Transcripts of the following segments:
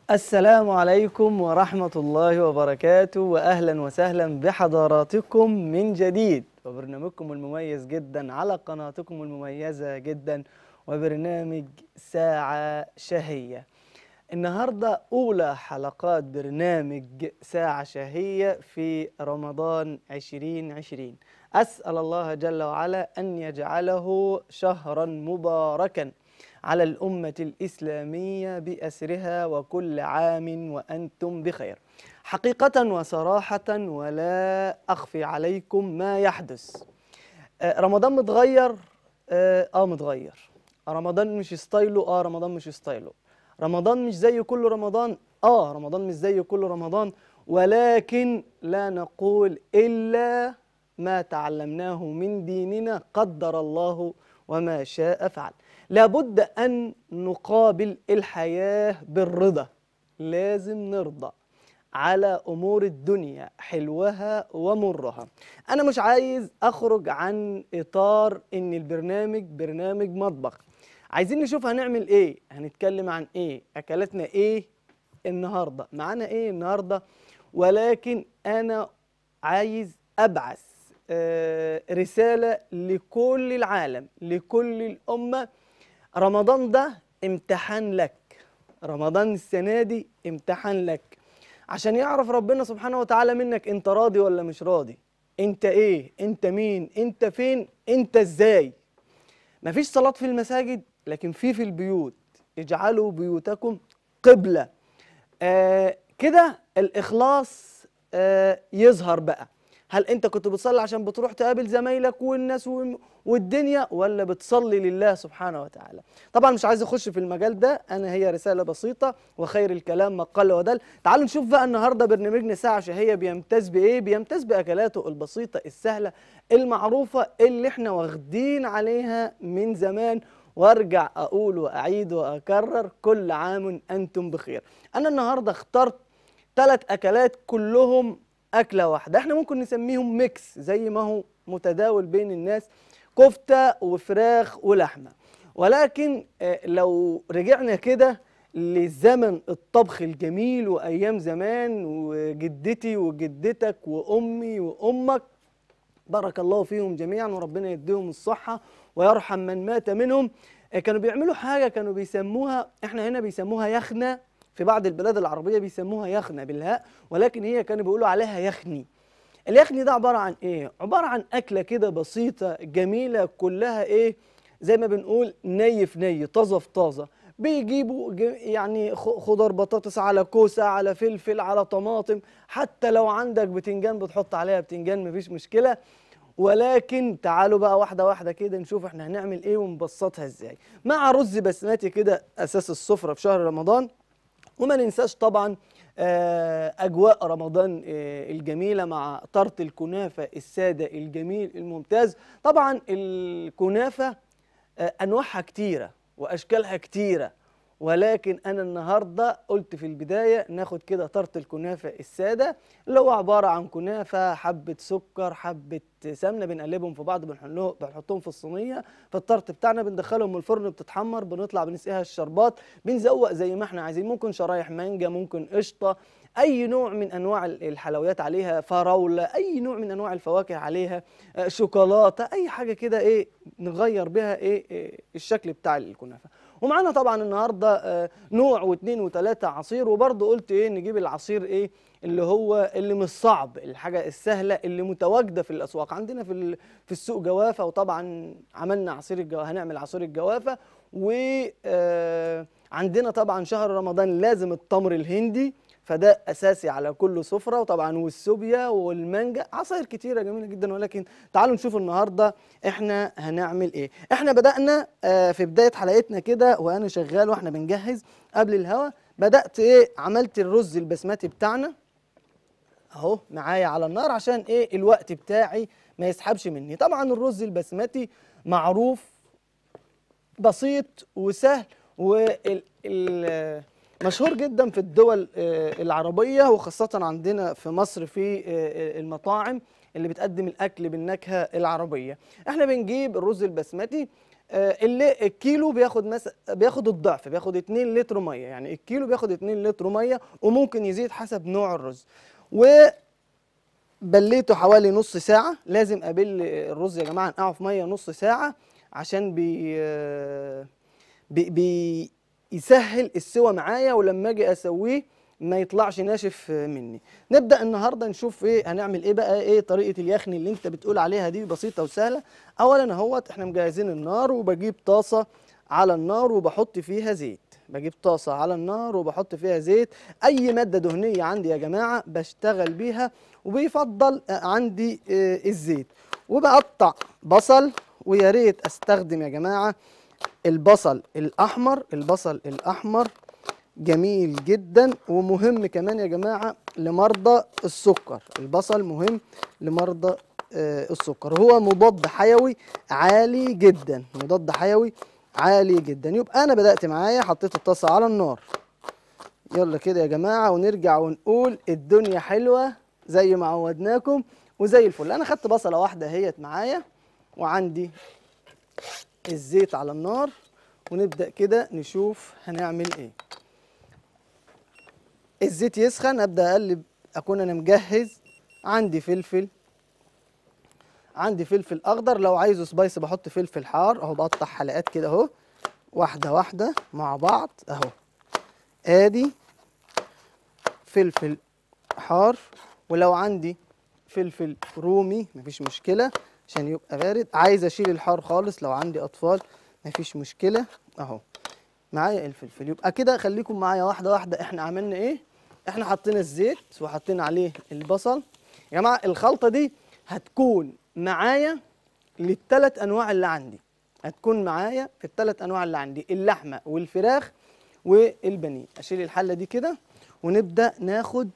السلام عليكم ورحمة الله وبركاته وأهلا وسهلا بحضراتكم من جديد وبرنامجكم المميز جدا على قناتكم المميزة جدا وبرنامج ساعة شهية النهاردة أولى حلقات برنامج ساعة شهية في رمضان 2020 أسأل الله جل وعلا أن يجعله شهرا مباركا على الأمة الإسلامية بأسرها وكل عام وأنتم بخير حقيقة وصراحة ولا أخفي عليكم ما يحدث آه، رمضان متغير آه, آه متغير رمضان مش ستايله آه رمضان مش ستايله رمضان مش زي كل رمضان آه رمضان مش زي كل رمضان ولكن لا نقول إلا ما تعلمناه من ديننا قدر الله وما شاء فعل لابد أن نقابل الحياة بالرضا لازم نرضى على أمور الدنيا حلوها ومرها أنا مش عايز أخرج عن إطار إن البرنامج برنامج مطبخ عايزين نشوف هنعمل إيه هنتكلم عن إيه أكلاتنا إيه النهاردة معانا إيه النهاردة ولكن أنا عايز أبعث آه، رسالة لكل العالم لكل الأمة رمضان ده امتحان لك رمضان السنة دي امتحان لك عشان يعرف ربنا سبحانه وتعالى منك انت راضي ولا مش راضي انت ايه انت مين انت فين انت ازاي مفيش صلاة في المساجد لكن في في البيوت اجعلوا بيوتكم قبلة آه كده الإخلاص آه يظهر بقى هل انت كنت بتصلي عشان بتروح تقابل زمايلك والناس والم- والدنيا ولا بتصلي لله سبحانه وتعالى طبعا مش عايز اخش في المجال ده انا هي رساله بسيطه وخير الكلام ما قل ودل تعالوا نشوف بقى النهارده برنامجنا ساعه شهيه بيمتاز بايه بيمتاز باكلاته البسيطه السهله المعروفه اللي احنا واخدين عليها من زمان وارجع اقول واعيد واكرر كل عام انتم بخير انا النهارده اخترت ثلاث اكلات كلهم اكله واحده احنا ممكن نسميهم ميكس زي ما هو متداول بين الناس كفته وفراخ ولحمه ولكن آه، لو رجعنا كده لزمن الطبخ الجميل وايام زمان وجدتي وجدتك وامي وامك بارك الله فيهم جميعا وربنا يديهم الصحة ويرحم من مات منهم آه، كانوا بيعملوا حاجة كانوا بيسموها احنا هنا بيسموها يخنة في بعض البلاد العربية بيسموها يخنة بالهاء ولكن هي كانوا بيقولوا عليها يخني اليخني ده عبارة عن ايه؟ عبارة عن أكلة كده بسيطة جميلة كلها ايه؟ زي ما بنقول ني في ني طازة في طازة بيجيبوا ج- يعني خ- خضار بطاطس على كوسة على فلفل على طماطم حتى لو عندك بتنجان بتحط عليها بتنجان مفيش مشكلة ولكن تعالوا بقى واحدة واحدة كده نشوف احنا هنعمل ايه ونبسطها ازاي مع رز بسمتي كده أساس السفرة في شهر رمضان وما ننساش طبعا آه، اجواء رمضان آه، الجميله مع طرت الكنافه الساده الجميل الممتاز طبعا الكنافه آه، انواعها كتيره واشكالها كتيره ولكن انا النهارده قلت في البدايه ناخد كده طرت الكنافه الساده اللي هو عباره عن كنافه حبه سكر حبه سمنه بنقلبهم في بعض بنحلو- بنحطهم في الصينيه في الطرت بتاعنا بندخلهم الفرن بتتحمر بنطلع بنسقيها الشربات بنزوق زي ما احنا عايزين ممكن شرايح مانجا ممكن قشطه اي نوع من انواع ال- الحلويات عليها فراوله اي نوع من انواع الفواكه عليها آه، شوكولاته اي حاجه كده ايه نغير بها ايه, إيه الشكل بتاع الكنافه ومعانا طبعا النهارده آه، نوع واثنين وثلاثه عصير وبرضه قلت ايه نجيب العصير ايه اللي هو اللي مش صعب الحاجه السهله اللي متواجده في الاسواق عندنا في ال- في السوق جوافه وطبعا عملنا عصير الجوافه هنعمل عصير الجوافه وعندنا طبعا شهر رمضان لازم التمر الهندي فده اساسي على كل سفره وطبعا والسوبيا والمانجا عصاير كتيره جميله جدا ولكن تعالوا نشوف النهارده احنا هنعمل ايه احنا بدانا آه، في بدايه حلقتنا كده وانا شغال واحنا بنجهز قبل الهوا بدات ايه عملت الرز البسمتي بتاعنا اهو معايا على النار عشان ايه الوقت بتاعي ما يسحبش مني طبعا الرز البسمتي معروف بسيط وسهل ومشهور جدا في الدول آه، العربية وخاصة عندنا في مصر في آه، المطاعم اللي بتقدم الاكل بالنكهه العربيه احنا بنجيب الرز البسمتي آه، اللي الكيلو بياخد مس... بياخد الضعف بياخد 2 لتر ميه يعني الكيلو بياخد 2 لتر ميه وممكن يزيد حسب نوع الرز وبليته حوالي نص ساعه لازم ابل الرز يا جماعه نقعه في ميه نص ساعه عشان بي آه، بي, بي يسهل السوى معايا ولما اجي اسويه ما يطلعش ناشف مني نبدا النهارده نشوف ايه هنعمل ايه بقى ايه طريقه اليخن اللي انت بتقول عليها دي بسيطه وسهله اولا اهوت احنا مجهزين النار وبجيب طاسه على النار وبحط فيها زيت بجيب طاسه على النار وبحط فيها زيت اي ماده دهنيه عندي يا جماعه بشتغل بيها وبيفضل عندي آه، الزيت وبقطع بصل ويا ريت استخدم يا جماعه البصل الاحمر البصل الاحمر جميل جدا ومهم كمان يا جماعه لمرضى السكر البصل مهم لمرضى آه، السكر هو مضاد حيوي عالي جدا مضاد حيوي عالي جدا يبقى انا بدات معايا حطيت الطاسه على النار يلا كده يا جماعه ونرجع ونقول الدنيا حلوه زي ما عودناكم وزي الفل انا خدت بصله واحده اهيت معايا وعندي الزيت على النار ونبدا كده نشوف هنعمل ايه الزيت يسخن ابدا اقلب اكون انا مجهز عندي فلفل عندي فلفل اخضر لو عايزه سبايسي بحط فلفل حار اهو بقطع حلقات كده اهو واحده واحده مع بعض اهو ادي فلفل حار ولو عندي فلفل رومي مفيش مشكله عشان يبقى بارد عايز اشيل الحار خالص لو عندي اطفال مفيش مشكله اهو معايا الفلفل يبقى كده خليكم معايا واحده واحده احنا عملنا ايه احنا حطينا الزيت وحطينا عليه البصل يا جماعه الخلطه دي هتكون معايا للثلاث انواع اللي عندي هتكون معايا في الثلاث انواع اللي عندي اللحمه والفراخ والبانيه اشيل الحله دي كده ونبدا ناخد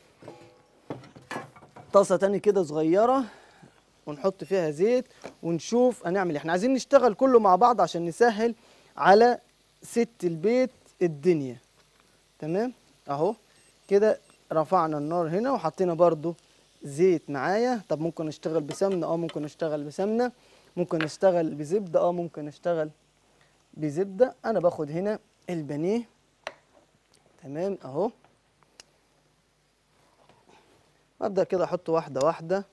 طاسه تاني كده صغيره ونحط فيها زيت ونشوف هنعمل ايه احنا عايزين نشتغل كله مع بعض عشان نسهل على ست البيت الدنيا تمام اهو كده رفعنا النار هنا وحطينا برضو زيت معايا طب ممكن اشتغل بسمنه اه ممكن اشتغل بسمنه ممكن اشتغل بزبده اه ممكن اشتغل بزبده انا باخد هنا البانيه تمام اهو ابدا كده احط واحده واحده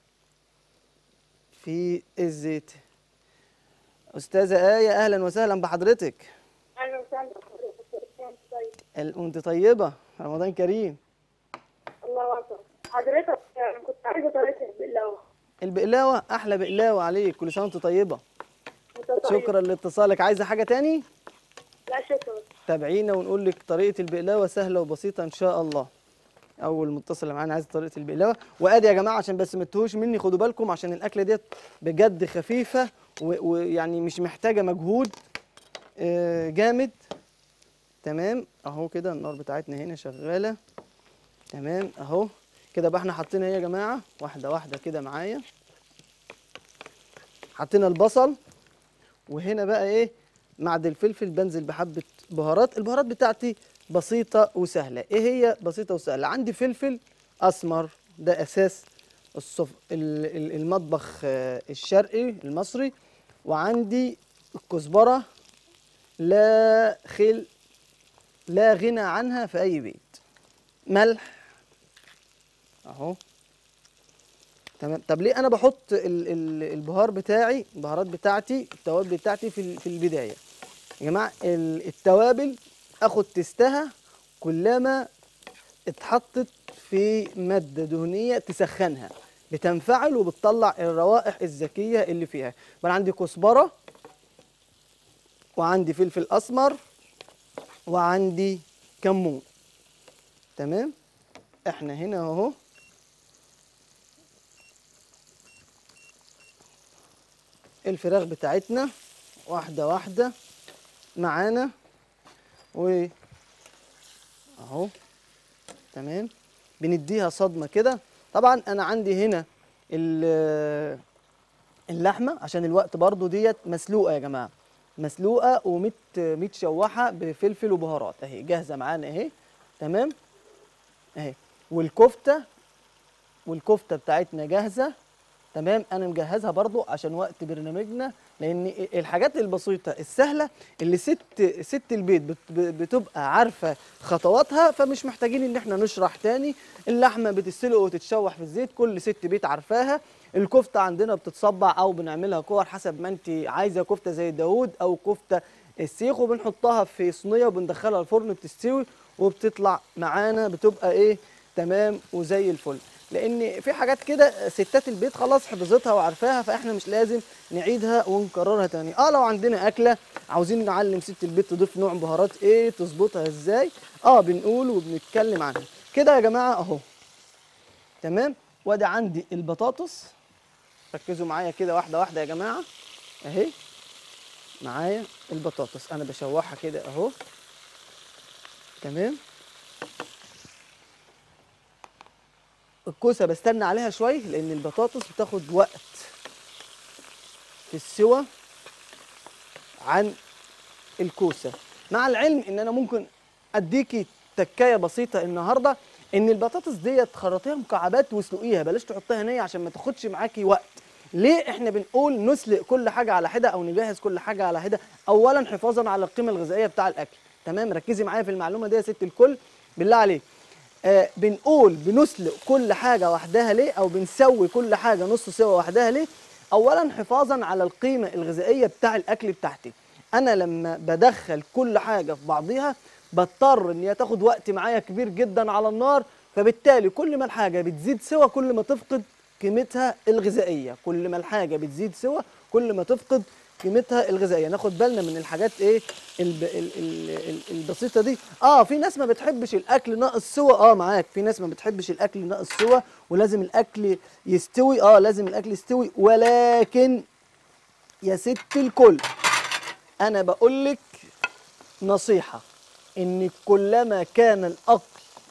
في الزيت استاذه ايه اهلا وسهلا بحضرتك اهلا وسهلا طيب ال- وانت طيبه رمضان كريم الله اكبر حضرتك انا كنت عايزه طريقه البقلاوه البقلاوه احلى بقلاوه عليك كل سنه وانت طيبه أنت طيب. شكرا لاتصالك عايزه حاجه تاني لا شكرا تابعينا ونقول لك طريقه البقلاوه سهله وبسيطه ان شاء الله اول متصل معانا عايز طريقه البقلاوه وادي يا جماعه عشان بس ما تتوهوش مني خدوا بالكم عشان الاكله ديت بجد خفيفه و- ويعني مش محتاجه مجهود آه، جامد تمام اهو كده النار بتاعتنا هنا شغاله تمام اهو كده بقى احنا حاطين ايه يا جماعه واحده واحده كده معايا حطينا البصل وهنا بقى ايه معد الفلفل بنزل بحبه بهارات البهارات بتاعتي بسيطه وسهله ايه هي بسيطه وسهله عندي فلفل اسمر ده اساس الصف... ال- ال- المطبخ آه، الشرقي المصري وعندي الكزبره لا خل لا غنى عنها في اي بيت ملح اهو تمام طب ليه انا بحط ال ال البهار بتاعي البهارات بتاعتي التوابل بتاعتي في ال- في البدايه يا جماعه ال- التوابل اخد تستها كلما اتحطت في ماده دهنيه تسخنها بتنفعل وبتطلع الروائح الذكيه اللي فيها يبقى عندي كزبره وعندي فلفل اسمر وعندي كمون تمام احنا هنا اهو الفراخ بتاعتنا واحدة واحدة معانا و اهو تمام بنديها صدمة كده طبعا انا عندي هنا ال- اللحمة عشان الوقت برضو ديت مسلوقة يا جماعة مسلوقة ومت متشوحة بفلفل وبهارات اهي جاهزة معانا اهي تمام اهي والكفتة والكفتة بتاعتنا جاهزة تمام انا مجهزها برضو عشان وقت برنامجنا لان الحاجات البسيطه السهله اللي ست ست البيت بت- بتبقى عارفه خطواتها فمش محتاجين ان احنا نشرح تاني اللحمه بتتسلق وتتشوح في الزيت كل ست بيت عارفاها الكفته عندنا بتتصبع او بنعملها كور حسب ما انت عايزه كفته زي داوود او كفته السيخ وبنحطها في صينيه وبندخلها الفرن بتستوي وبتطلع معانا بتبقى ايه تمام وزي الفل لان في حاجات كده ستات البيت خلاص حفظتها وعارفاها فاحنا مش لازم نعيدها ونكررها تاني اه لو عندنا اكله عاوزين نعلم ست البيت تضيف نوع بهارات ايه تظبطها ازاي اه بنقول وبنتكلم عنها كده يا جماعه اهو تمام وادي عندي البطاطس ركزوا معايا كده واحده واحده يا جماعه اهي معايا البطاطس انا بشوحها كده اهو تمام الكوسه بستنى عليها شويه لان البطاطس بتاخد وقت في السوى عن الكوسه مع العلم ان انا ممكن اديكي تكايه بسيطه النهارده ان البطاطس ديت خرطيها مكعبات واسلقيها بلاش تحطيها نيه عشان ما تاخدش معاكي وقت ليه احنا بنقول نسلق كل حاجه على حده او نجهز كل حاجه على حده اولا حفاظا على القيمه الغذائيه بتاع الاكل تمام ركزي معايا في المعلومه دي يا ست الكل بالله عليك آه بنقول بنسلق كل حاجه وحدها ليه او بنسوي كل حاجه نص سوا وحدها ليه اولا حفاظا على القيمه الغذائيه بتاع الاكل بتاعتي انا لما بدخل كل حاجه في بعضيها بضطر ان هي تاخد وقت معايا كبير جدا على النار فبالتالي كل ما الحاجه بتزيد سوا كل ما تفقد قيمتها الغذائيه كل ما الحاجه بتزيد سوا كل ما تفقد قيمتها الغذائيه ناخد بالنا من الحاجات ايه الب... ال... ال... ال... البسيطه دي اه في ناس ما بتحبش الاكل ناقص سوا اه معاك في ناس ما بتحبش الاكل ناقص سوا ولازم الاكل يستوي اه لازم الاكل يستوي ولكن يا ست الكل انا بقول لك نصيحه ان كلما كان الاكل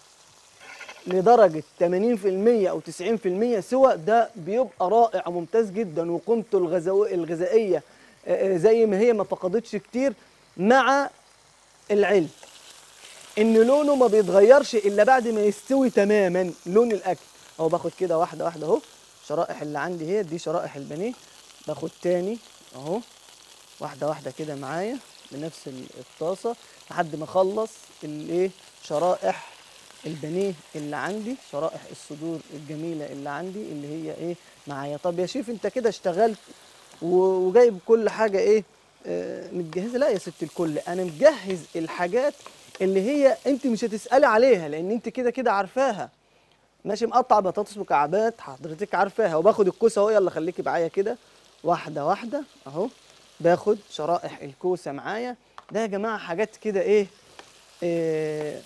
لدرجه 80% او 90% سوى ده بيبقى رائع وممتاز جدا وقيمته الغذو- الغذائيه آه، آه، زي ما هي ما فقدتش كتير مع العلم ان لونه ما بيتغيرش الا بعد ما يستوي تماما لون الاكل اهو باخد كده واحده واحده اهو شرائح اللي عندي هي دي شرائح البانيه باخد تاني اهو واحده واحده كده معايا بنفس ال- الطاسه لحد ما اخلص الايه شرائح البانيه اللي عندي شرائح الصدور الجميله اللي عندي اللي هي ايه معايا طب يا شيف انت كده اشتغلت و- وجايب كل حاجه ايه آه متجهزه لا يا ست الكل انا مجهز الحاجات اللي هي انت مش هتسالي عليها لان انت كده كده عارفاها ماشي مقطع بطاطس مكعبات حضرتك عارفاها وباخد الكوسه اهو يلا خليكي معايا كده واحده واحده اهو باخد شرائح الكوسه معايا ده يا جماعه حاجات كده ايه, إيه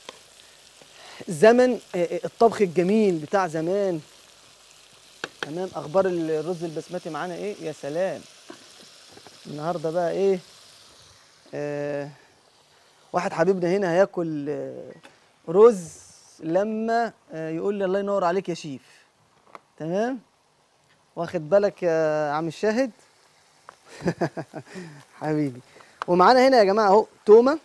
زمن إيه الطبخ الجميل بتاع زمان تمام اخبار الرز البسمتي معانا ايه يا سلام النهارده بقى ايه آه واحد حبيبنا هنا هياكل آه، رز لما آه، يقول لي الله ينور عليك يا شيف تمام واخد بالك يا عم الشاهد حبيبي ومعانا هنا يا جماعه اهو تومه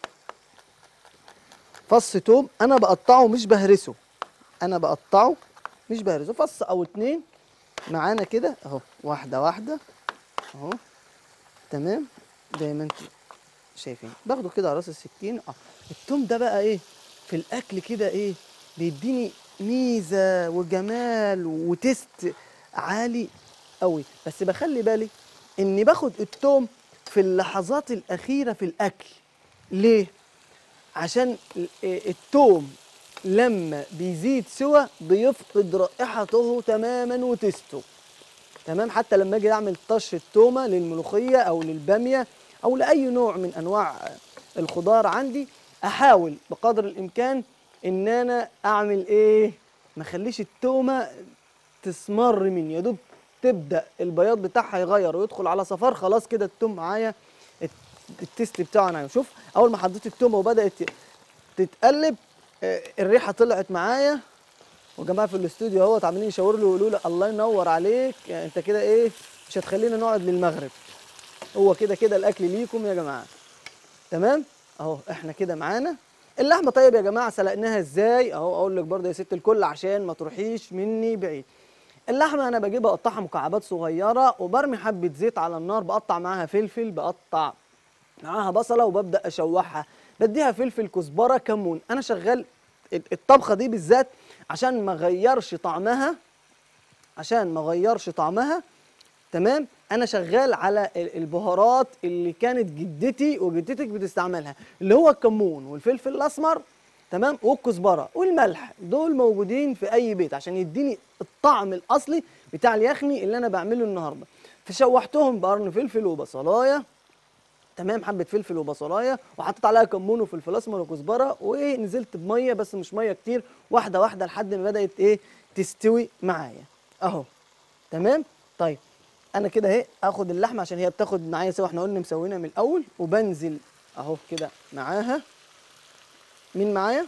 فص توم انا بقطعه مش بهرسه انا بقطعه مش بهرسه فص او اتنين معانا كده اهو واحده واحده اهو تمام زي ما انتوا شايفين باخده كده على راس السكين اه التوم ده بقى ايه في الاكل كده ايه بيديني ميزه وجمال وتست عالي قوي بس بخلي بالي اني باخد التوم في اللحظات الاخيره في الاكل ليه عشان ال- إيه التوم لما بيزيد سوى بيفقد رائحته تماما وتسته تمام حتى لما اجي اعمل طش التومه للملوخيه او للباميه او لاي نوع من انواع الخضار عندي احاول بقدر الامكان ان انا اعمل ايه ما اخليش التومه تسمر مني يا دوب تبدا البياض بتاعها يغير ويدخل على صفار خلاص كده التوم معايا الت- التيست بتاعه انا شوف اول ما حطيت التومه وبدات تتقلب آه، الريحه طلعت معايا وجماعه في الاستوديو اهوت عاملين يشاوروا له ويقولوا لي الله ينور عليك يعني انت كده ايه مش هتخلينا نقعد للمغرب هو كده كده الاكل ليكم يا جماعه تمام اهو احنا كده معانا اللحمه طيب يا جماعه سلقناها ازاي اهو اقول لك برضه يا ست الكل عشان ما تروحيش مني بعيد اللحمه انا بجيبها اقطعها مكعبات صغيره وبرمي حبه زيت على النار بقطع معاها فلفل بقطع معاها بصله وببدا اشوحها بديها فلفل كزبره كمون انا شغال الطبخه دي بالذات عشان ما اغيرش طعمها عشان ما اغيرش طعمها تمام انا شغال على ال- البهارات اللي كانت جدتي وجدتك بتستعملها اللي هو الكمون والفلفل الاسمر تمام والكزبره والملح دول موجودين في اي بيت عشان يديني الطعم الاصلي بتاع اليخني اللي انا بعمله النهارده فشوحتهم بقرن فلفل وبصلايه تمام حبه فلفل وبصلايه وحطيت عليها كمون وفلفل اسمر وكزبره ونزلت بميه بس مش ميه كتير واحده واحده لحد ما بدات ايه تستوي معايا اهو تمام طيب انا كده اهي اخد اللحمه عشان هي بتاخد معايا سوا احنا قلنا مسوينها من الاول وبنزل اهو كده معاها مين معايا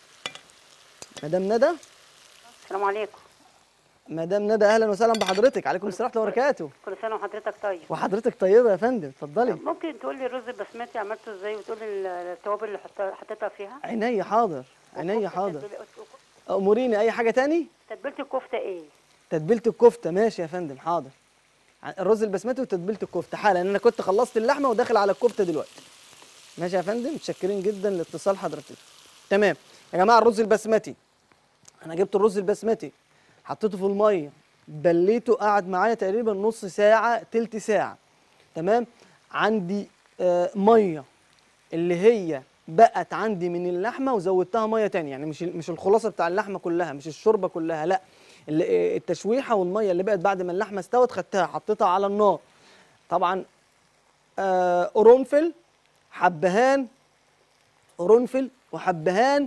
مدام ندى السلام عليكم مدام ندى اهلا وسهلا بحضرتك عليكم السلام ورحمه الله وبركاته كل سنه وحضرتك طيب وحضرتك طيبه يا فندم اتفضلي ممكن تقول لي الرز البسمتي عملته ازاي وتقول لي التوابل اللي حط- حطيتها فيها عينيا حاضر عينيا وكفتة حاضر تتبيلة- اموريني اي حاجه تاني تتبيله الكفته ايه تتبيله الكفته ماشي يا فندم حاضر ع- الرز البسمتي وتتبيله الكفته حالا انا كنت خلصت اللحمه وداخل على الكفته دلوقتي ماشي يا فندم متشكرين جدا لاتصال حضرتك تمام يا جماعه الرز البسمتي انا جبت الرز البسمتي حطيته في الميه بليته قعد معايا تقريبا نص ساعه تلت ساعه تمام عندي آه ميه اللي هي بقت عندي من اللحمه وزودتها ميه تانية يعني مش مش الخلاصه بتاع اللحمه كلها مش الشوربه كلها لا ال- آه، التشويحه والميه اللي بقت بعد ما اللحمه استوت خدتها حطيتها على النار طبعا آه قرنفل حبهان قرنفل وحبهان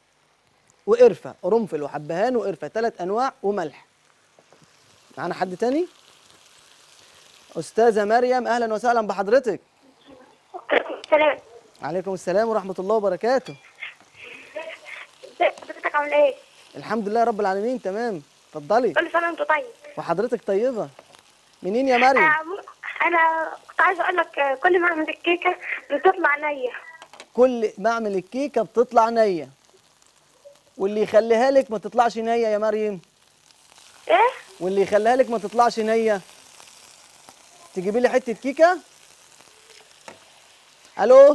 وقرفه قرنفل وحبهان وقرفه ثلاث انواع وملح معانا حد تاني استاذه مريم اهلا وسهلا بحضرتك سلام عليكم السلام ورحمه الله وبركاته ازيك حضرتك عامل ايه؟ الحمد لله رب العالمين تمام اتفضلي كل سنه وانت طيب وحضرتك طيبه منين يا مريم آه، انا كنت عايزه اقول لك آه، كل ما اعمل الكيكه بتطلع نيه كل ما اعمل الكيكه بتطلع نيه واللي يخليها لك ما تطلعش نيه يا مريم ايه؟ واللي يخليها لك ما تطلعش نيه تجيبي لي حته كيكه الو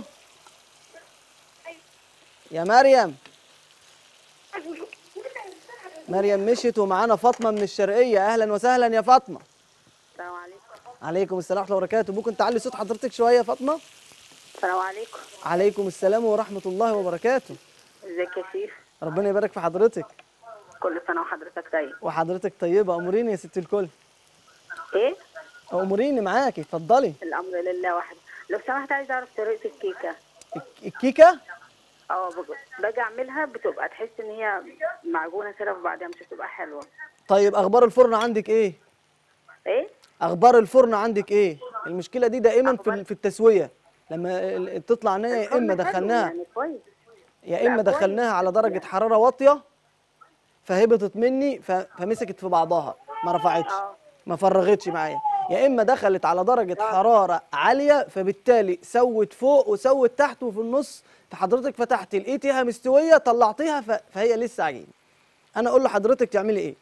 يا مريم مريم مشيت ومعانا فاطمه من الشرقيه اهلا وسهلا يا فاطمه السلام عليكم عليكم السلام ورحمه الله وبركاته ممكن تعلي صوت حضرتك شويه يا فاطمه السلام عليكم عليكم السلام ورحمه الله وبركاته ازيك يا شيخ ربنا يبارك في حضرتك كل سنه وحضرتك طيب وحضرتك طيبه اموريني يا ست الكل ايه اموريني معاكي اتفضلي الامر لله وحده لو سمحت عايز اعرف طريقه الكيكه الك- الكيكه اه بج- باجي اعملها بتبقى تحس ان هي معجونه كده في بعضها مش بتبقى حلوه طيب اخبار الفرن عندك ايه ايه اخبار الفرن عندك ايه المشكله دي دائما في أخبار- ال- في التسويه لما ال- تطلع نيه يا اما الفرن حلو دخلناها يعني كويس يا اما لا، كويس. دخلناها على درجه حراره واطيه فهبطت مني ف- فمسكت في بعضها ما رفعتش آه. ما فرغتش معايا يا اما دخلت على درجه حراره عاليه فبالتالي سوت فوق وسوت تحت وفي النص فحضرتك فتحتي لقيتيها مستويه طلعتيها ف- فهي لسه عجين انا اقول لحضرتك تعملي ايه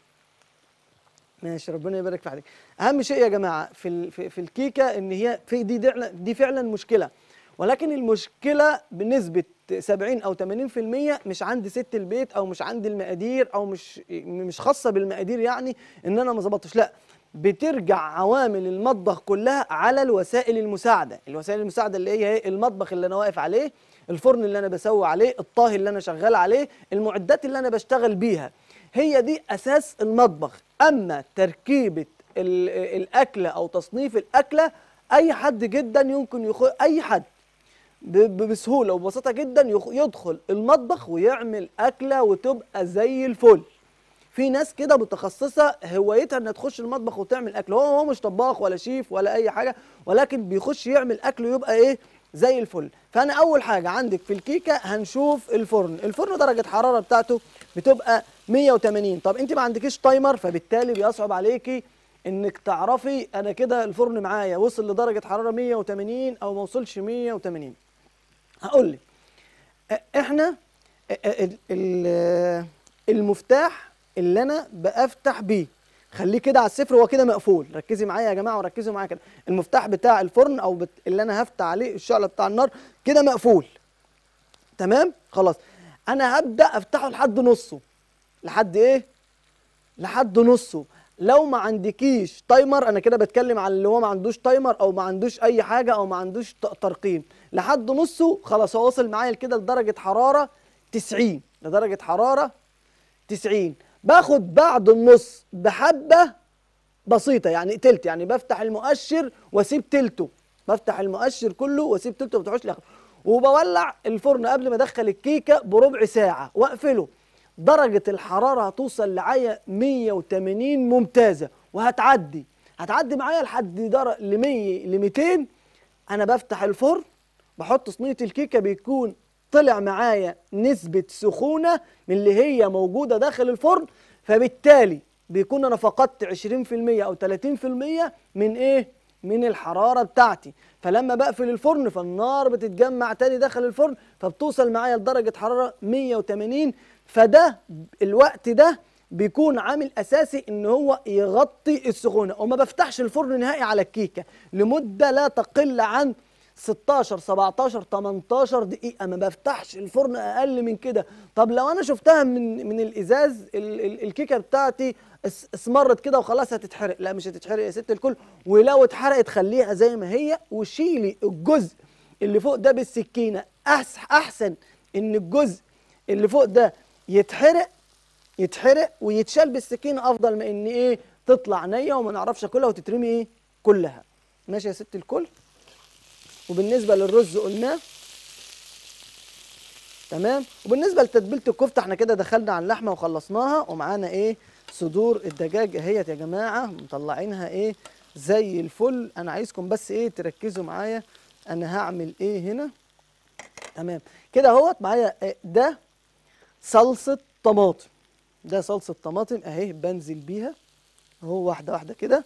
ماشي ربنا يبارك في حضرتك اهم شيء يا جماعه في ال- في, في الكيكه ان هي في دي دي, دي فعلا مشكله ولكن المشكله بنسبه 70 او 80% مش عند ست البيت او مش عند المقادير او مش مش خاصه بالمقادير يعني ان انا ما ظبطتش لا بترجع عوامل المطبخ كلها على الوسائل المساعده الوسائل المساعده اللي هي ايه المطبخ اللي انا واقف عليه الفرن اللي انا بسوي عليه الطاهي اللي انا شغال عليه المعدات اللي انا بشتغل بيها هي دي اساس المطبخ اما تركيبه ال- الاكله او تصنيف الاكله اي حد جدا يمكن يخ... اي حد ب- ب- بسهوله وببساطه جدا يخ... يدخل المطبخ ويعمل اكله وتبقى زي الفل في ناس كده متخصصه هوايتها انها تخش المطبخ وتعمل اكل هو هو مش طباخ ولا شيف ولا اي حاجه ولكن بيخش يعمل اكل ويبقى ايه زي الفل فانا اول حاجه عندك في الكيكه هنشوف الفرن الفرن درجه حراره بتاعته بتبقى 180 طب انت ما عندكيش تايمر فبالتالي بيصعب عليكي انك تعرفي انا كده الفرن معايا وصل لدرجه حراره 180 او ما وصلش 180 هقول لك أ- احنا ال- ال- المفتاح اللي انا بفتح بيه خليه كده على الصفر هو كده مقفول ركزي معايا يا جماعه وركزوا معايا كده المفتاح بتاع الفرن او بت... اللي انا هفتح عليه الشعله بتاع النار كده مقفول تمام خلاص انا هبدا افتحه لحد نصه لحد ايه لحد نصه لو ما عندكيش تايمر انا كده بتكلم على اللي هو ما عندوش تايمر او ما عندوش اي حاجه او ما عندوش ت- ترقيم لحد نصه خلاص هو وصل معايا كده لدرجه حراره 90 لدرجه حراره 90 باخد بعد النص بحبه بسيطه يعني تلت يعني بفتح المؤشر واسيب تلته بفتح المؤشر كله واسيب تلته ما بتفتحوش لاخره وبولع الفرن قبل ما ادخل الكيكه بربع ساعه واقفله درجه الحراره هتوصل لعيا 180 ممتازه وهتعدي هتعدي معايا لحد در... ل 100 ل 200 انا بفتح الفرن بحط صينيه الكيكه بيكون طلع معايا نسبه سخونه من اللي هي موجوده داخل الفرن فبالتالي بيكون انا فقدت 20% او 30% من ايه من الحراره بتاعتي فلما بقفل الفرن فالنار بتتجمع تاني داخل الفرن فبتوصل معايا لدرجه حراره 180 فده الوقت ده بيكون عامل اساسي ان هو يغطي السخونه وما بفتحش الفرن نهائي على الكيكه لمده لا تقل عن 16 17 18 دقيقة ما بفتحش الفرن أقل من كده طب لو أنا شفتها من من الإزاز ال ال الكيكة بتاعتي اس- اسمرت كده وخلاص هتتحرق لا مش هتتحرق يا ست الكل ولو اتحرقت خليها زي ما هي وشيلي الجزء اللي فوق ده بالسكينة أحس أحسن إن الجزء اللي فوق ده يتحرق يتحرق ويتشال بالسكينة أفضل ما إن إيه تطلع نية وما نعرفش كلها وتترمي إيه كلها ماشي يا ست الكل وبالنسبه للرز قلناه تمام وبالنسبه لتتبيله الكفته احنا كده دخلنا على اللحمه وخلصناها ومعانا ايه صدور الدجاج اهيت يا جماعه مطلعينها ايه زي الفل انا عايزكم بس ايه تركزوا معايا انا هعمل ايه هنا تمام كده اهوت معايا إيه ده صلصه طماطم ده صلصه طماطم اهي بنزل بيها اهو واحده واحده كده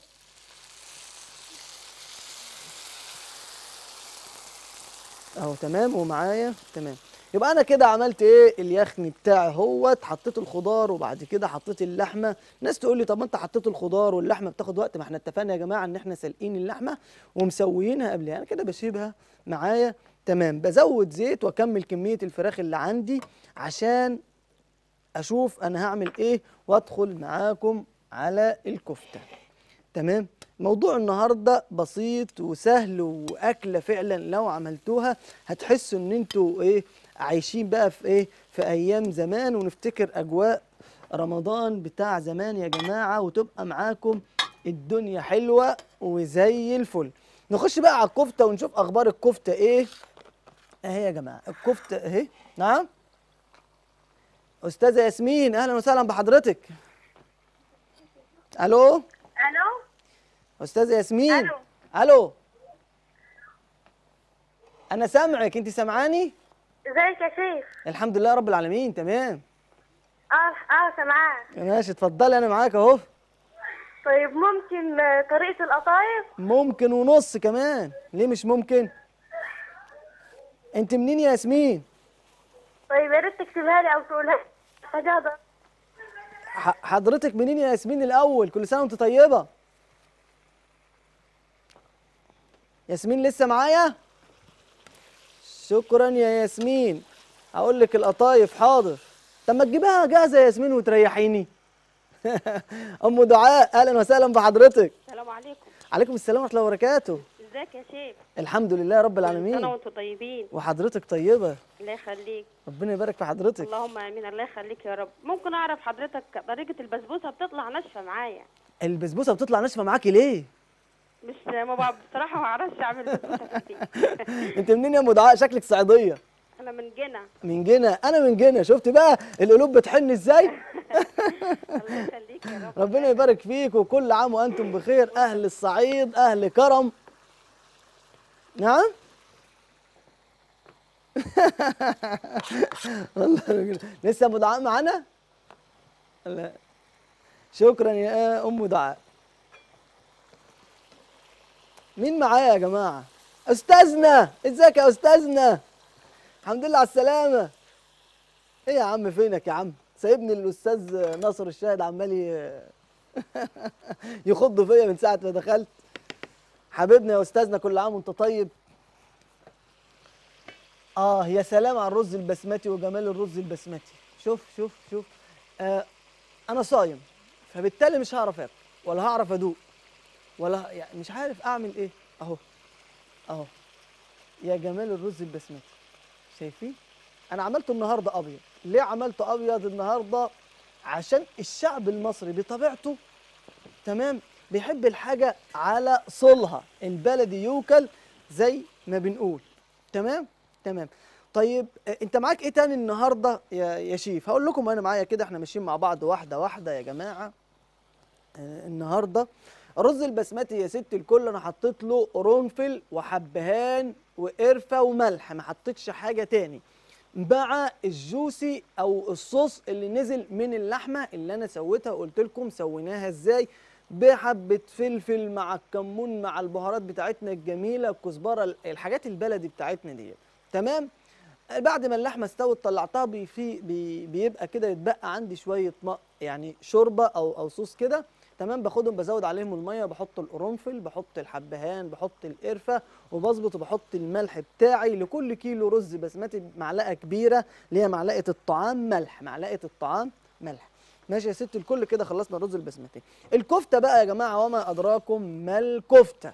اهو تمام ومعايا تمام يبقى انا كده عملت ايه اليخني بتاعي اهوت حطيت الخضار وبعد كده حطيت اللحمه ناس تقول لي طب ما انت حطيت الخضار واللحمه بتاخد وقت ما احنا اتفقنا يا جماعه ان احنا سالقين اللحمه ومسويينها قبلها انا كده بسيبها معايا تمام بزود زيت واكمل كميه الفراخ اللي عندي عشان اشوف انا هعمل ايه وادخل معاكم على الكفته تمام موضوع النهارده بسيط وسهل واكله فعلا لو عملتوها هتحسوا ان انتوا ايه عايشين بقى في ايه في ايام زمان ونفتكر اجواء رمضان بتاع زمان يا جماعه وتبقى معاكم الدنيا حلوه وزي الفل نخش بقى على الكفته ونشوف اخبار الكفته ايه اهي يا جماعه الكفته اهي نعم استاذه ياسمين اهلا وسهلا بحضرتك الو الو استاذه ياسمين ألو. الو انا سامعك انت سامعاني ازيك يا شيخ الحمد لله رب العالمين تمام اه اه سامعاك ماشي اتفضلي انا معاك اهو طيب ممكن آه، طريقة القطايف ممكن ونص كمان ليه مش ممكن انت منين يا ياسمين طيب يا ريت تكتبها لي او تقولها فجأة ح- حضرتك منين يا ياسمين الاول كل سنه وانت طيبه ياسمين لسه معايا شكرا يا ياسمين هقول لك القطايف حاضر طب ما تجيبها جاهزه يا ياسمين وتريحيني ام دعاء اهلا وسهلا بحضرتك السلام عليكم عليكم السلام ورحمه الله وبركاته ازيك يا شيخ الحمد لله رب سنة العالمين وانتم طيبين وحضرتك طيبه الله يخليك ربنا يبارك في حضرتك اللهم امين الله يخليك يا رب ممكن اعرف حضرتك طريقه البسبوسه بتطلع ناشفه معايا البسبوسه بتطلع ناشفه معاكي ليه مش ما بعرف بصراحه ما اعرفش اعمل بسبوسه كتير انت منين يا ام دعاء شكلك صعيديه انا من جنة من جنة انا من جنة شفت بقى القلوب بتحن ازاي الله يخليك يا رب ربنا يبارك فيك وكل عام وانتم بخير اهل الصعيد اهل كرم نعم والله راجل. لسه ابو دعاء معانا لا شكرا يا ام دعاء مين معايا يا جماعه استاذنا ازيك يا استاذنا الحمد لله على السلامه ايه يا عم فينك يا عم سايبني الاستاذ ناصر الشاهد عمال ي- يخضوا فيا من ساعه ما دخلت حبيبنا يا استاذنا كل عام وانت طيب اه يا سلام على الرز البسمتي وجمال الرز البسمتي شوف شوف شوف آه انا صايم فبالتالي مش هعرف اكل ولا هعرف ادوق ولا يعني مش عارف اعمل ايه اهو اهو يا جمال الرز البسمتي شايفين انا عملته النهارده ابيض ليه عملته ابيض النهارده عشان الشعب المصري بطبيعته تمام بيحب الحاجه على صلها البلدي يوكل زي ما بنقول تمام تمام طيب آه، انت معاك ايه تاني النهارده يا يا شيف هقول لكم انا معايا كده احنا ماشيين مع بعض واحده واحده يا جماعه آه، النهارده الرز البسمتي يا ست الكل انا حطيت له قرنفل وحبهان وقرفه وملح ما حطيتش حاجه تاني مع الجوسي او الصوص اللي نزل من اللحمه اللي انا سويتها وقلت لكم سويناها ازاي بحبه فلفل مع الكمون مع البهارات بتاعتنا الجميله الكزبره الحاجات البلدي بتاعتنا دي تمام بعد ما اللحمه استوت طلعتها بي في بي بيبقى كده يتبقى عندي شويه ماء يعني شوربه او او صوص كده تمام باخدهم بزود عليهم الميه بحط القرنفل بحط الحبهان بحط القرفه وبظبط وبحط الملح بتاعي لكل كيلو رز بسمتي معلقه كبيره اللي هي معلقه الطعام ملح معلقه الطعام ملح ماشي يا ست الكل كده خلصنا الرز البسمتي الكفته بقى يا جماعه وما ادراكم ما الكفته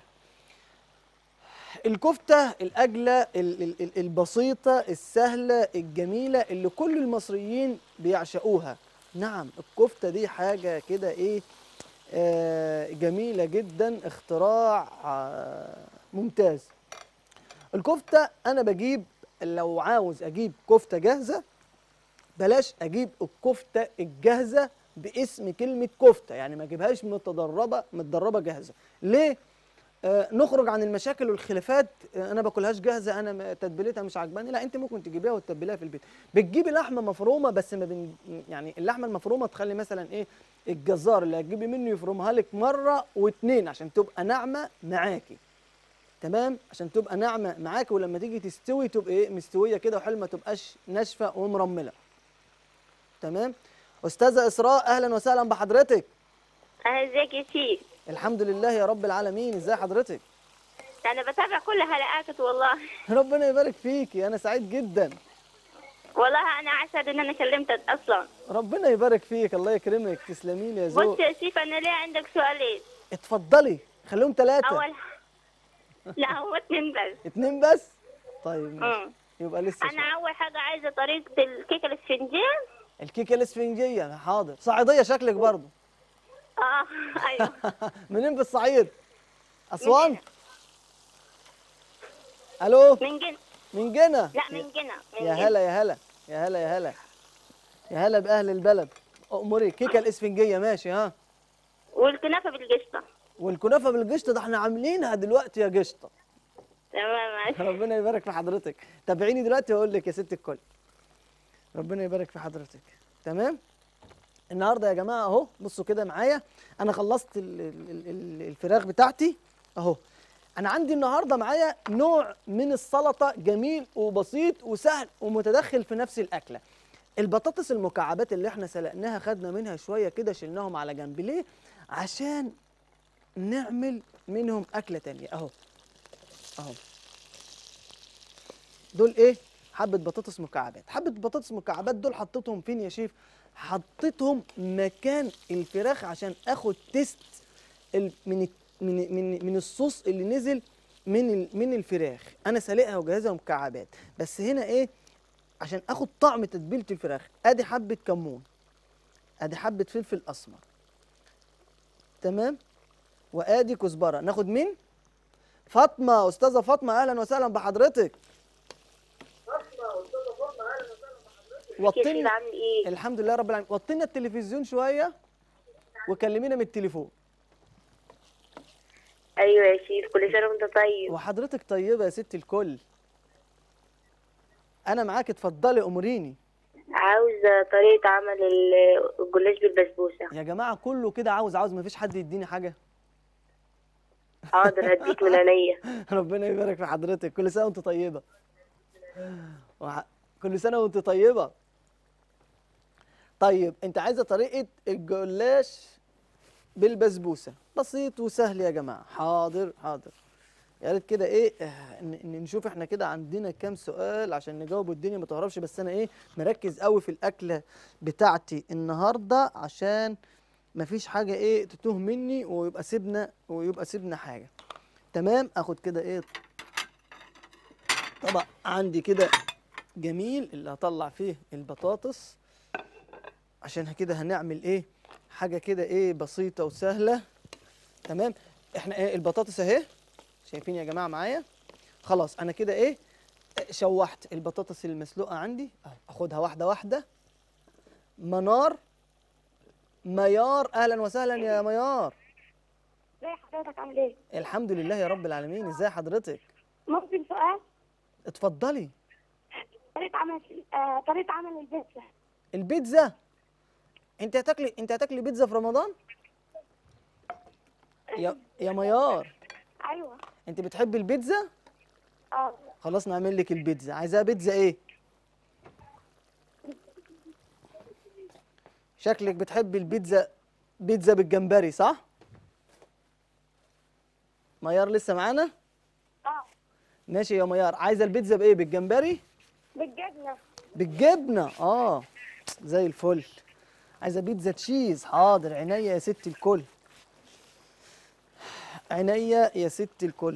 الكفته الاجله ال- ال- ال- البسيطه السهله الجميله اللي كل المصريين بيعشقوها نعم الكفته دي حاجه كده ايه آه جميله جدا اختراع آه ممتاز الكفته انا بجيب لو عاوز اجيب كفته جاهزه بلاش اجيب الكفته الجاهزه باسم كلمه كفته يعني ما اجيبهاش متدربه متدربه جاهزه ليه آه نخرج عن المشاكل والخلافات آه انا باكلهاش جاهزه انا م- تتبيلتها مش عجباني لا انت ممكن تجيبيها وتتبليها في البيت بتجيبي لحمه مفرومه بس ما بن يعني اللحمه المفرومه تخلي مثلا ايه الجزار اللي هتجيبي منه يفرمها لك مره واتنين عشان تبقى ناعمه معاكي تمام عشان تبقى ناعمه معاكي ولما تيجي تستوي تبقى ايه مستويه كده وحلوه ما تبقاش ناشفه ومرمله تمام استاذه اسراء اهلا وسهلا بحضرتك ازيك يا شيخ الحمد لله يا رب العالمين ازاي حضرتك انا بتابع كل حلقاتك والله ربنا يبارك فيكي انا سعيد جدا والله انا اسعد ان انا كلمتك اصلا ربنا يبارك فيك الله يكرمك تسلمي لي يا بص ذوق يا شيخ انا ليه عندك سؤالين اتفضلي خليهم ثلاثة اول لا هو اتنين بس اتنين بس طيب ماشي. مم. يبقى لسه انا اول حاجه عايزه طريقه الكيكه الاسفنجيه الكيكة الاسفنجية حاضر صعيدية شكلك برضه اه ايوه منين في الصعيد أسوان ألو من جن من جنة لا من جنة من يا جنة. هلا يا هلا يا هلا يا هلا يا هلا بأهل البلد أموري كيكة الاسفنجية ماشي ها والكنافه بالقشطه والكنافة بالقشطة ده احنا عاملينها دلوقتي يا قشطة تمام ماشي. ربنا يبارك في حضرتك تابعيني دلوقتي واقول لك يا ست الكل ربنا يبارك في حضرتك تمام النهارده يا جماعه اهو بصوا كده معايا انا خلصت ال- ال- ال- ال- الفراخ بتاعتي اهو انا عندي النهارده معايا نوع من السلطه جميل وبسيط وسهل ومتدخل في نفس الاكله البطاطس المكعبات اللي احنا سلقناها خدنا منها شويه كده شلناهم على جنب ليه عشان نعمل منهم اكله تانية اهو اهو دول ايه حبه بطاطس مكعبات حبه بطاطس مكعبات دول حطيتهم فين يا شيف حطيتهم مكان الفراخ عشان اخد تيست ال- من الت- من من من الصوص اللي نزل من ال- من الفراخ انا سالقها وجاهزها مكعبات بس هنا ايه عشان اخد طعم تتبيله الفراخ ادي حبه كمون ادي حبه فلفل اسمر تمام وادي كزبره ناخد مين فاطمه استاذه فاطمه اهلا وسهلا بحضرتك كيف وطينا عامل ايه الحمد لله رب العالمين وطينا التلفزيون شويه وكلمينا من التليفون ايوه يا شيخ كل سنه وانت طيب وحضرتك طيبه يا ست الكل انا معاك اتفضلي اموريني عاوزه طريقه عمل ال- الجلاش بالبسبوسه يا جماعه كله كده عاوز عاوز مفيش حد يديني حاجه حاضر هديك من عينيا ربنا يبارك في حضرتك كل سنه وانت طيبه وع- كل سنه وانت طيبه طيب انت عايزه طريقه الجلاش بالبسبوسه بسيط وسهل يا جماعه حاضر حاضر يا ريت كده ايه آه، ن- ن- نشوف احنا كده عندنا كام سؤال عشان نجاوب الدنيا ما تهربش بس انا ايه مركز قوي في الاكله بتاعتي النهارده عشان مفيش حاجه ايه تتوه مني ويبقى سيبنا ويبقى سيبنا حاجه تمام اخد كده ايه طبق عندي كده جميل اللي هطلع فيه البطاطس عشان كده هنعمل ايه حاجه كده ايه بسيطه وسهله تمام احنا ايه البطاطس اهي شايفين يا جماعه معايا خلاص انا كده ايه شوحت البطاطس المسلوقه عندي أهو، اخدها واحده واحده منار ميار اهلا وسهلا يا ميار ازي حضرتك عامل ايه؟ الحمد لله يا رب العالمين ازاي حضرتك ممكن سؤال؟ اتفضلي طريقة عمل آه طريقة عمل البيتزا البيتزا انت هتاكلي انت هتاكلي بيتزا في رمضان يا يا ميار ايوه انت بتحبي البيتزا اه خلاص نعمل لك البيتزا عايزاها بيتزا ايه شكلك بتحبي البيتزا بيتزا بالجمبري صح ميار لسه معانا اه ماشي يا ميار عايزه البيتزا بايه بالجمبري بالجبنة بالجبنه اه زي الفل عايزه بيتزا تشيز حاضر عينيا يا ست الكل عينيا يا ست الكل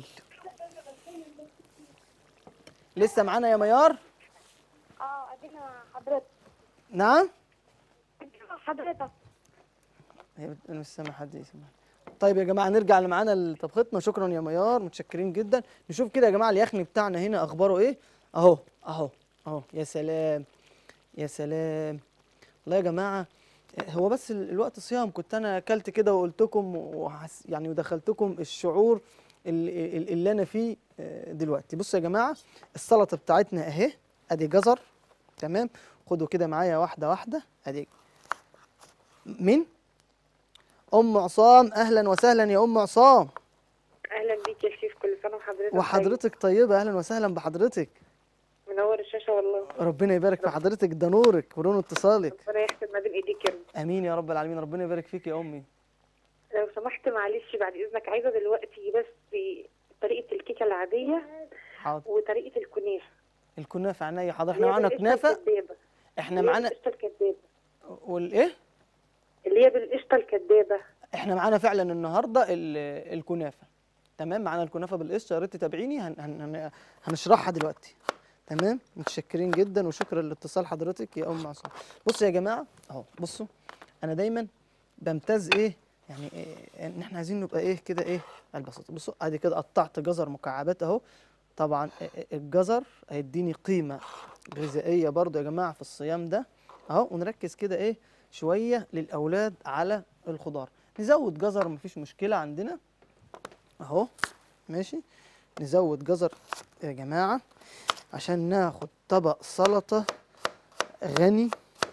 لسه معانا يا ميار اه ادينا حضرتك نعم ادينا حضرتك هي بت- انا مش سامع حد يسمع طيب يا جماعه نرجع اللي معانا لطبختنا شكرا يا ميار متشكرين جدا نشوف كده يا جماعه اليخني بتاعنا هنا اخباره ايه اهو اهو اهو يا سلام يا سلام والله يا جماعه هو بس ال- الوقت صيام كنت انا اكلت كده وقلت لكم وحس يعني ودخلتكم الشعور اللي, اللي انا فيه آه، دلوقتي بصوا يا جماعه السلطه بتاعتنا اهي ادي جزر تمام خدوا كده معايا واحده واحده ادي مين ام عصام اهلا وسهلا يا ام عصام اهلا بيك يا شيف كل سنه وحضرتك وحضرتك طيبه اهلا وسهلا بحضرتك طيب. منور الشاشه والله ربنا يبارك في حضرتك ده نورك ونور اتصالك ربنا يحسن ما بين ايديك يا رب امين يا رب العالمين ربنا يبارك فيك يا امي لو سمحت معلش بعد اذنك عايزه دلوقتي بس طريقه الكيكه العاديه حاضر وطريقه الكنافه الكنافه عينيا حاضر اللي احنا هي معانا بالقشطة كنافه الكدابة. احنا اللي هي معانا بالقشطه الكدابه والايه اللي هي بالقشطه الكدابه احنا معانا فعلا النهارده ال- الكنافه تمام معانا الكنافه بالقشطه يا ريت تتابعيني هن هن هن هنشرحها دلوقتي تمام متشكرين جدا وشكرا لاتصال حضرتك يا ام عصام بصوا يا جماعه اهو بصوا انا دايما بمتاز ايه يعني إيه ان احنا عايزين نبقى ايه كده ايه البساطه بصوا ادي كده قطعت جزر مكعبات اهو طبعا إيه- إيه الجزر هيديني قيمه غذائيه برضو يا جماعه في الصيام ده اهو ونركز كده ايه شويه للاولاد على الخضار نزود جزر مفيش مشكله عندنا اهو ماشي نزود جزر يا جماعه عشان ناخد طبق سلطه غني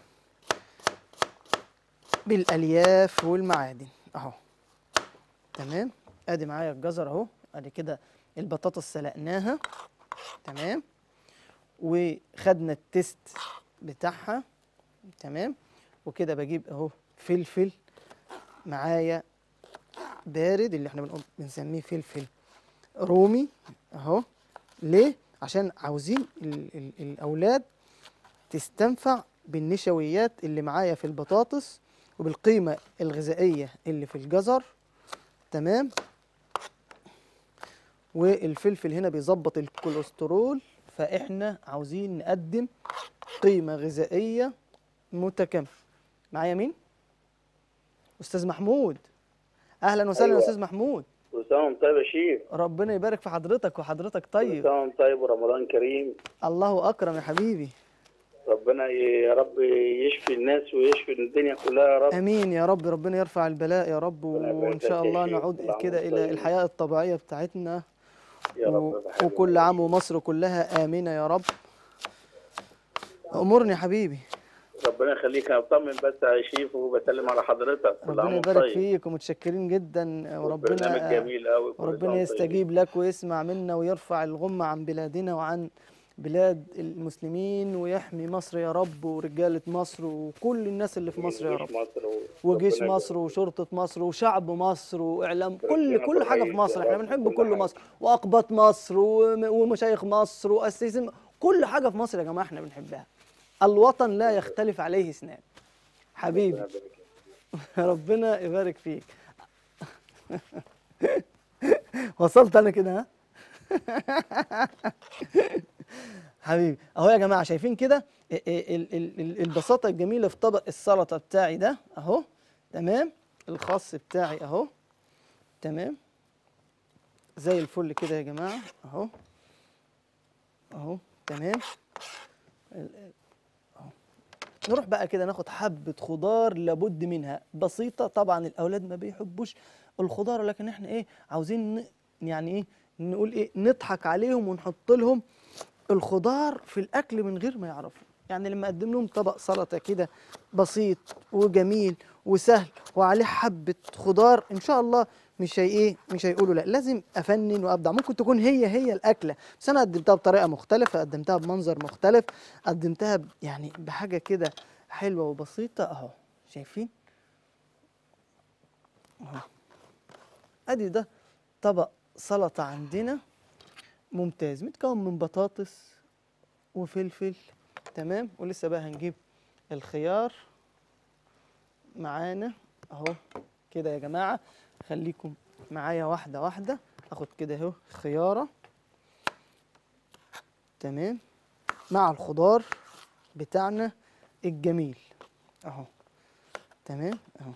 بالالياف والمعادن اهو تمام ادي معايا الجزر اهو ادي كده البطاطس سلقناها تمام وخدنا التست بتاعها تمام وكده بجيب اهو فلفل معايا بارد اللي احنا بنقول بنسميه فلفل رومي اهو ليه عشان عاوزين ال ال الاولاد تستنفع بالنشويات اللي معايا في البطاطس وبالقيمه الغذائيه اللي في الجزر تمام والفلفل هنا بيظبط الكوليسترول فاحنا عاوزين نقدم قيمه غذائيه متكامله معايا مين استاذ محمود اهلا وسهلا أيوة. يا استاذ محمود كل سنة وانت طيب يا شيخ ربنا يبارك في حضرتك وحضرتك كل طيب سنة وانت طيب ورمضان كريم الله اكرم يا حبيبي ربنا ي- يا رب يشفي الناس ويشفي الدنيا كلها يا رب امين يا رب ربنا يرفع البلاء يا رب ربنا يبارك وان شاء فيك يا الله شيخ. نعود كل عام كده وانت الى طيب. الحياه الطبيعيه بتاعتنا يا و- رب بحبك. وكل عام ومصر كلها امنه يا رب امرني يا حبيبي ربنا يخليك انا بطمن بس يا شيف وبسلم على حضرتك كل ربنا عام وانت يبارك طيب فيك ومتشكرين جدا برنامج وربنا جميل قوي وربنا يستجيب لك ويسمع منا ويرفع الغمة عن بلادنا وعن بلاد المسلمين ويحمي مصر يا رب ورجالة مصر وكل الناس اللي في مصر يا رب مصر و- وجيش ربنا مصر وشرطة مصر وشعب مصر وإعلام كل ربنا كل حاجة في كويس مصر يا احنا رب، بنحب كل كل حاجة. مصر وأقباط مصر وم- ومشايخ مصر وأسيس كل حاجة في مصر يا جماعة احنا بنحبها الوطن لا يختلف عليه اثنان حبيبي ربنا يبارك فيك. ربنا يبارك فيك وصلت انا كده ها حبيبي اهو يا جماعه شايفين كده ال- ال- ال- ال- البساطه الجميله في طبق السلطه بتاعي ده اهو تمام الخاص بتاعي اهو تمام زي الفل كده يا جماعه اهو اهو تمام نروح بقى كده ناخد حبة خضار لابد منها بسيطة طبعا الأولاد ما بيحبوش الخضار لكن احنا ايه عاوزين ن- يعني ايه نقول ايه نضحك عليهم ونحط لهم الخضار في الأكل من غير ما يعرفوا يعني لما أقدم لهم طبق سلطة كده بسيط وجميل وسهل وعليه حبة خضار إن شاء الله مش هي ايه مش هيقولوا لا لازم افنن وابدع ممكن تكون هي هي الاكله بس انا قدمتها بطريقه مختلفه قدمتها بمنظر مختلف قدمتها ب- يعني بحاجه كده حلوه وبسيطه اهو شايفين اهو ادي ده طبق سلطه عندنا ممتاز متكون من بطاطس وفلفل تمام ولسه بقى هنجيب الخيار معانا اهو كده يا جماعه خليكم معايا واحده واحده اخد كده اهو خياره تمام مع الخضار بتاعنا الجميل اهو تمام اهو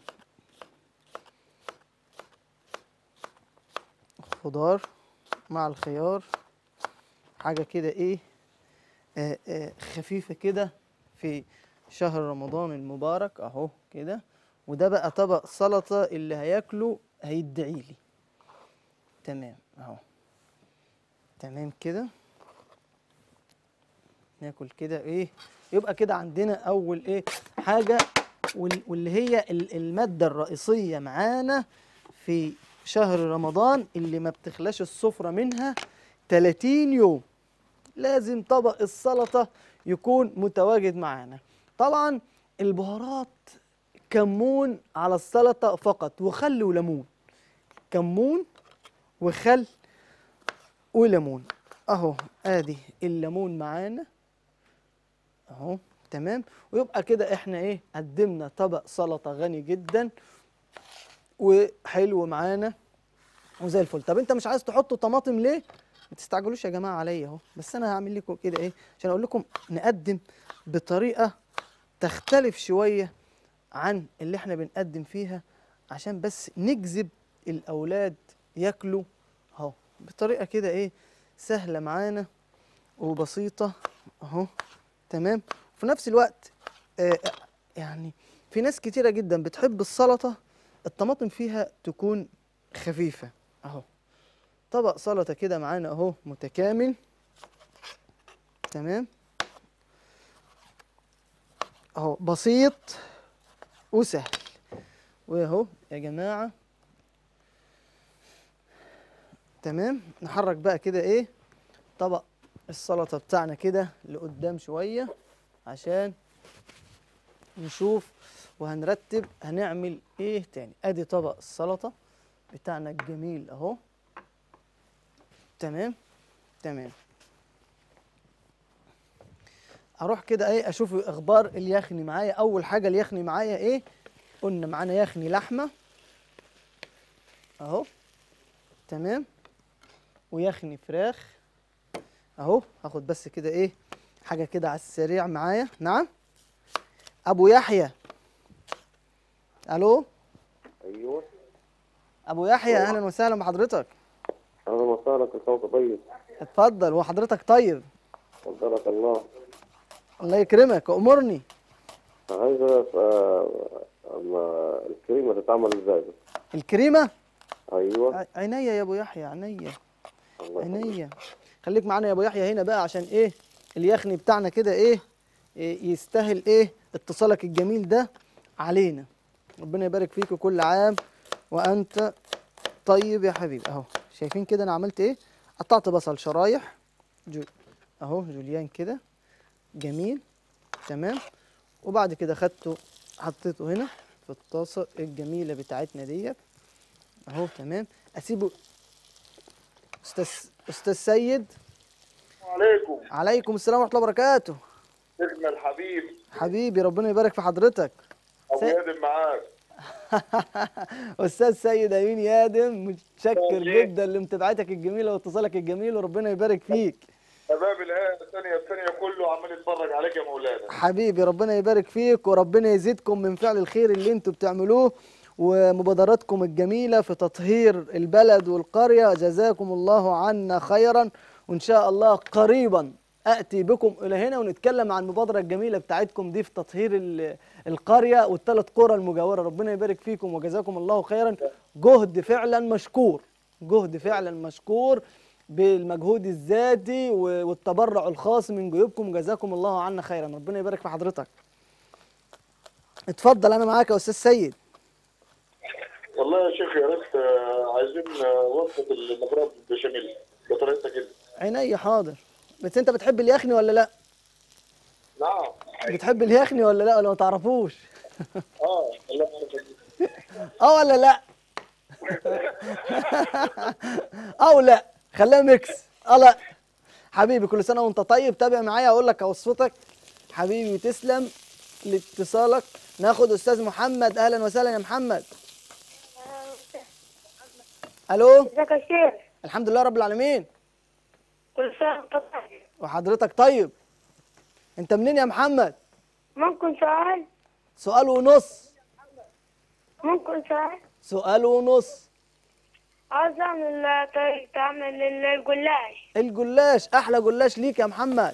خضار مع الخيار حاجه كده ايه آه آه خفيفه كده في شهر رمضان المبارك اهو كده وده بقى طبق سلطه اللي هياكله هيدعي لي تمام اهو تمام كده ناكل كده ايه يبقى كده عندنا اول ايه حاجه وال- واللي هي ال- الماده الرئيسيه معانا في شهر رمضان اللي ما بتخلاش السفره منها 30 يوم لازم طبق السلطه يكون متواجد معانا طبعا البهارات كمون على السلطه فقط وخل وليمون كمون وخل وليمون اهو ادي الليمون معانا اهو تمام ويبقى كده احنا ايه قدمنا طبق سلطه غني جدا وحلو معانا وزي الفل طب انت مش عايز تحطوا طماطم ليه ما تستعجلوش يا جماعه عليا اهو بس انا هعمل لكم كده ايه عشان اقول لكم نقدم بطريقه تختلف شويه عن اللي احنا بنقدم فيها عشان بس نجذب الاولاد ياكلوا اهو بطريقه كده ايه سهله معانا وبسيطه اهو تمام وفي نفس الوقت آه يعني في ناس كتيره جدا بتحب السلطه الطماطم فيها تكون خفيفه اهو طبق سلطه كده معانا اهو متكامل تمام اهو بسيط وسهل واهو يا جماعه تمام نحرك بقى كده ايه طبق السلطه بتاعنا كده لقدام شويه عشان نشوف وهنرتب هنعمل ايه تاني ادي طبق السلطه بتاعنا الجميل اهو تمام تمام اروح كده ايه اشوف اخبار اليخني معايا اول حاجه اليخني معايا ايه قلنا معانا يخني لحمه اهو تمام ويخني فراخ اهو هاخد بس كده ايه حاجه كده على السريع معايا نعم ابو يحيى الو ايوه ابو يحيى اهلا وسهلا بحضرتك اهلا وسهلا كل سنه وانت طيب اتفضل وحضرتك طيب قدرك الله الله يكرمك امرني عايز أعرف، آه، أما الكريمه تتعمل ازاي بس الكريمه ايوه ع- عينيا يا ابو يحيى عينيا الله يخليك. عينيا خليك معانا يا ابو يحيى هنا بقى عشان ايه اليخني بتاعنا كده ايه, إيه يستاهل ايه اتصالك الجميل ده علينا ربنا يبارك فيك كل عام وانت طيب يا حبيبي اهو شايفين كده انا عملت ايه قطعت بصل شرايح جو اهو جوليان كده جميل تمام وبعد كده خدته حطيته هنا في الطاسه الجميله بتاعتنا ديت اهو تمام اسيبه استاذ استاذ سيد عليكم عليكم السلام ورحمه الله وبركاته ابن الحبيب حبيبي ربنا يبارك في حضرتك ابو سي- يادم معاك استاذ سيد امين يادم متشكر طيب. جدا لمتابعتك الجميله واتصالك الجميل وربنا يبارك فيك شباب الهيئه الثانيه الثانيه كله عمال يتفرج عليك يا مولانا حبيبي ربنا يبارك فيك وربنا يزيدكم من فعل الخير اللي انتوا بتعملوه ومبادراتكم الجميلة في تطهير البلد والقرية جزاكم الله عنا خيرا وإن شاء الله قريبا أتي بكم إلى هنا ونتكلم عن المبادرة الجميلة بتاعتكم دي في تطهير ال- القرية والثلاث قرى المجاورة ربنا يبارك فيكم وجزاكم الله خيرا جهد فعلا مشكور جهد فعلا مشكور بالمجهود الذاتي و- والتبرع الخاص من جيوبكم جزاكم الله عنا خيرا ربنا يبارك في حضرتك اتفضل انا معاك يا استاذ سيد والله يا شيخ يا ريت آه، عايزين آه، وصفه المكرونه بالبشاميل بطريقتك كده عينيا حاضر بس انت بتحب اليخني ولا لا نعم بتحب اليخني ولا لا ولا ما تعرفوش اه الله يعافيك. اه ولا لا او لا خليها ميكس اه لا حبيبي كل سنه وانت طيب تابع معايا اقول لك وصفتك حبيبي تسلم لاتصالك ناخد استاذ محمد اهلا وسهلا يا محمد الو ازيك يا شيخ الحمد لله رب العالمين كل سنة وانت طيب وحضرتك طيب انت منين يا محمد ممكن سؤال سؤال ونص ممكن سؤال سؤال ونص عاوز اعمل طريقة اعمل الجلاش الجلاش احلى جلاش ليك يا محمد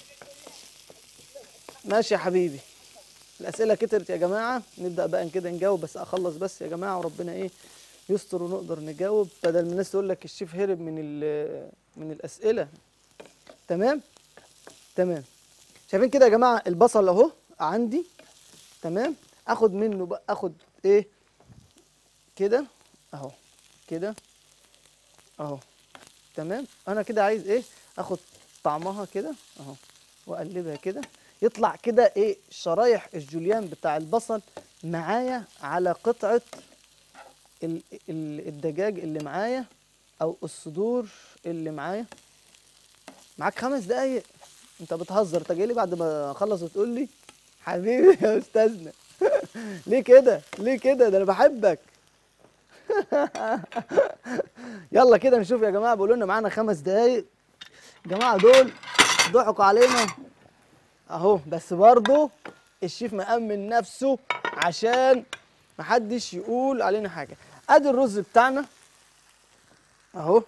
ماشي يا حبيبي الاسئله كترت يا جماعه نبدا بقى كده نجاوب بس اخلص بس يا جماعه وربنا ايه يستر ونقدر نجاوب بدل ما الناس تقول لك الشيف هرب من ال- من الاسئله تمام تمام شايفين كده يا جماعه البصل اهو عندي تمام اخد منه بقى اخد ايه كده اهو كده اهو تمام انا كده عايز ايه اخد طعمها كده اهو واقلبها كده يطلع كده ايه شرايح الجوليان بتاع البصل معايا على قطعه ال- ال- الدجاج اللي معايا او الصدور اللي معايا معاك خمس دقايق انت بتهزر انت جاي لي بعد ما اخلص وتقول لي حبيبي يا استاذنا ليه كده ليه كده ده انا بحبك يلا كده نشوف يا جماعه بيقولوا لنا معانا خمس دقايق الجماعه دول ضحكوا علينا اهو بس برضه الشيف مأمن نفسه عشان محدش يقول علينا حاجه ادي الرز بتاعنا اهو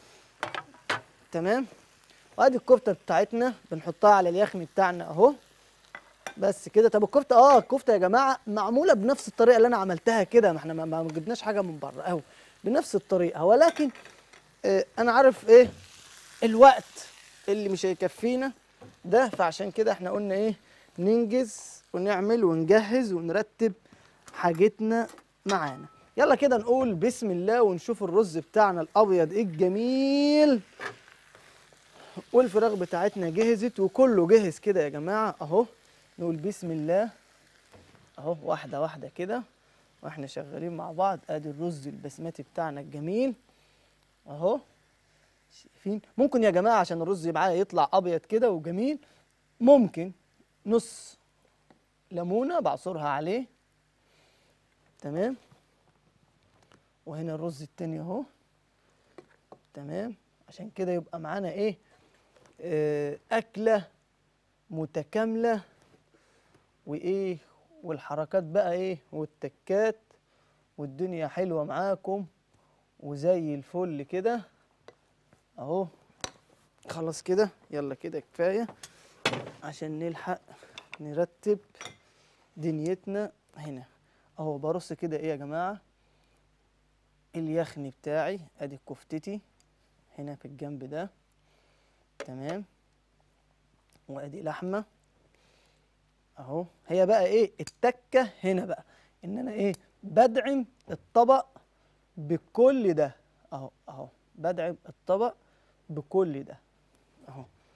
تمام وادي الكفته بتاعتنا بنحطها على اليخني بتاعنا اهو بس كده طب الكفته اه الكفته يا جماعه معموله بنفس الطريقه اللي انا عملتها كده ما احنا ما- ما جبناش حاجه من بره اهو بنفس الطريقه ولكن آه انا عارف ايه الوقت اللي مش هيكفينا ده فعشان كده احنا قلنا ايه ننجز ونعمل ونجهز ونرتب حاجتنا معانا يلا كده نقول بسم الله ونشوف الرز بتاعنا الابيض الجميل والفراخ بتاعتنا جهزت وكله جهز كده يا جماعه اهو نقول بسم الله اهو واحده واحده كده واحنا شغالين مع بعض ادي الرز البسمتي بتاعنا الجميل اهو شايفين ممكن يا جماعه عشان الرز معايا يطلع ابيض كده وجميل ممكن نص ليمونه بعصرها عليه تمام وهنا الرز التاني اهو تمام عشان كده يبقى معانا ايه آه اكله متكامله وايه والحركات بقى ايه والتكات والدنيا حلوه معاكم وزي الفل كده اهو خلاص كده يلا كده كفايه عشان نلحق نرتب دنيتنا هنا اهو برص كده ايه يا جماعه اليخني بتاعي ادي كفتتي هنا في الجنب ده تمام وادي لحمه اهو هي بقى ايه التكه هنا بقى ان انا ايه بدعم الطبق بكل ده اهو اهو بدعم الطبق بكل ده اهو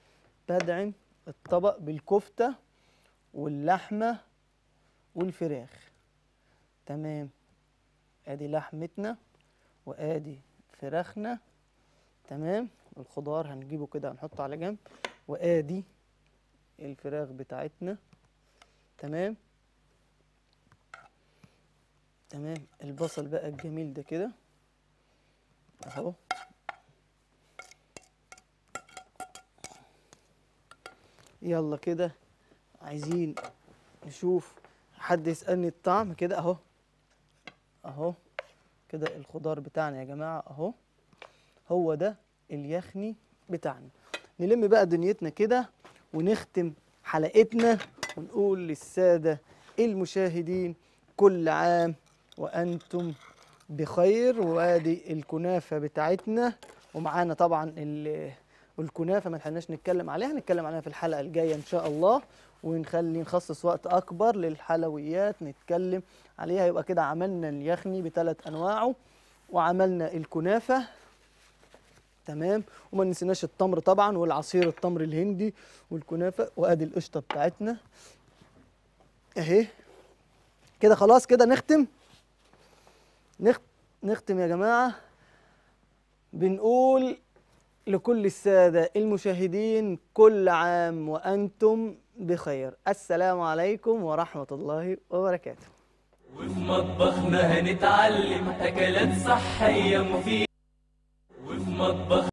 بدعم الطبق بالكفتة واللحمة والفراخ تمام ادي لحمتنا وادي فراخنا تمام الخضار هنجيبه كده هنحطه على جنب وادي الفراخ بتاعتنا تمام تمام البصل بقى الجميل ده كده اهو يلا كده عايزين نشوف حد يسألني الطعم كده اهو اهو كده الخضار بتاعنا يا جماعة اهو هو ده اليخني بتاعنا نلم بقى دنيتنا كده ونختم حلقتنا ونقول للسادة المشاهدين كل عام وأنتم بخير وادي الكنافة بتاعتنا ومعانا طبعا ال- الكنافة ما لحقناش نتكلم عليها هنتكلم عليها في الحلقة الجاية إن شاء الله ونخلي نخصص وقت أكبر للحلويات نتكلم عليها يبقى كده عملنا اليخني بثلاث أنواعه وعملنا الكنافة تمام وما نسيناش التمر طبعا والعصير التمر الهندي والكنافه وادي القشطه بتاعتنا اهي كده خلاص كده نختم نخت... نختم يا جماعه بنقول لكل الساده المشاهدين كل عام وانتم بخير السلام عليكم ورحمه الله وبركاته وفي مطبخنا هنتعلم أكلات صحية مفيدة وفي مطبخ